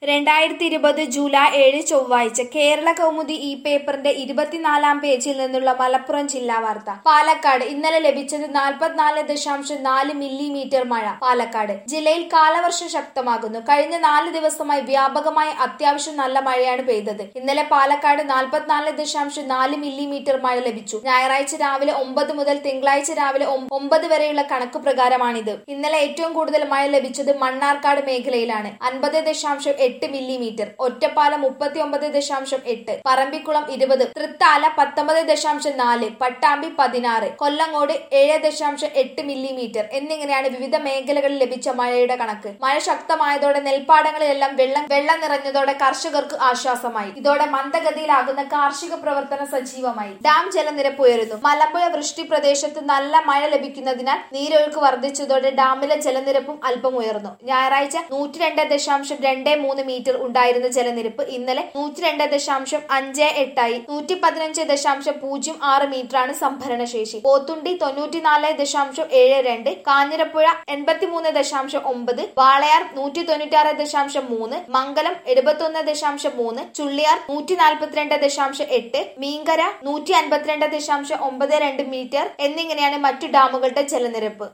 രണ്ടായിരത്തി ഇരുപത് ജൂലൈ ഏഴ് ചൊവ്വാഴ്ച കേരള കൗമുദി ഈ പേപ്പറിന്റെ ഇരുപത്തിനാലാം പേജിൽ നിന്നുള്ള മലപ്പുറം ജില്ലാ വാർത്ത പാലക്കാട് ഇന്നലെ ലഭിച്ചത് നാൽപ്പത്തിനാല് ദശാംശം നാല് മില്ലിമീറ്റർ മഴ പാലക്കാട് ജില്ലയിൽ കാലവർഷം ശക്തമാകുന്നു കഴിഞ്ഞ നാല് ദിവസമായി വ്യാപകമായ അത്യാവശ്യം നല്ല മഴയാണ് പെയ്തത് ഇന്നലെ പാലക്കാട് നാൽപ്പത്തിനാല് ദശാംശം നാല് മില്ലിമീറ്റർ മഴ ലഭിച്ചു ഞായറാഴ്ച രാവിലെ ഒമ്പത് മുതൽ തിങ്കളാഴ്ച രാവിലെ ഒം- ഒമ്പത് വരെയുള്ള കണക്ക് പ്രകാരമാണിത് ഇന്നലെ ഏറ്റവും കൂടുതൽ മഴ ലഭിച്ചത് മണ്ണാർക്കാട് മേഖലയിലാണ് അൻപത് ദശാംശം എട്ട് മില്ലിമീറ്റർ ഒറ്റപ്പാലം മുപ്പത്തി ഒമ്പത് ദശാംശം എട്ട് പറമ്പിക്കുളം ഇരുപത് തൃത്താല പത്തൊമ്പത് ദശാംശം നാല് പട്ടാമ്പി പതിനാറ് കൊല്ലങ്ങോട് ഏഴ് ദശാംശം എട്ട് മില്ലിമീറ്റർ എന്നിങ്ങനെയാണ് വിവിധ മേഖലകളിൽ ലഭിച്ച മഴയുടെ കണക്ക് മഴ ശക്തമായതോടെ നെൽപ്പാടങ്ങളിലെല്ലാം വെള്ളം വെള്ളം നിറഞ്ഞതോടെ കർഷകർക്ക് ആശ്വാസമായി ഇതോടെ മന്ദഗതിയിലാകുന്ന കാർഷിക പ്രവർത്തനം സജീവമായി ഡാം ജലനിരപ്പ് ഉയരുന്നു മലമ്പുഴ വൃഷ്ടി പ്രദേശത്ത് നല്ല മഴ ലഭിക്കുന്നതിനാൽ നീരൊഴുക്ക് വർദ്ധിച്ചതോടെ ഡാമിലെ ജലനിരപ്പും അല്പം ഉയർന്നു ഞായറാഴ്ച നൂറ്റി രണ്ട് ദശാംശം രണ്ട് മൂന്ന് മീറ്റർ ഉണ്ടായിരുന്ന ജലനിരപ്പ് ഇന്നലെ നൂറ്റി രണ്ട് ദശാംശം അഞ്ച് എട്ടായി നൂറ്റി പതിനഞ്ച് ദശാംശം പൂജ്യം ആറ് മീറ്ററാണ് സംഭരണശേഷി പോത്തുണ്ടി തൊണ്ണൂറ്റിനാല് ദശാംശം ഏഴ് രണ്ട് കാഞ്ഞിരപ്പുഴ എൺപത്തിമൂന്ന് ദശാംശം ഒമ്പത് വാളയാർ നൂറ്റി തൊണ്ണൂറ്റാറ് ദശാംശം മൂന്ന് മംഗലം എഴുപത്തൊന്ന് ദശാംശം മൂന്ന് ചുള്ളിയാർ നൂറ്റി നാൽപ്പത്തിരണ്ട് ദശാംശം എട്ട് മീങ്കര നൂറ്റി അൻപത്തിരണ്ട് ദശാംശം ഒമ്പത് രണ്ട് മീറ്റർ എന്നിങ്ങനെയാണ് മറ്റു ഡാമുകളുടെ ജലനിരപ്പ്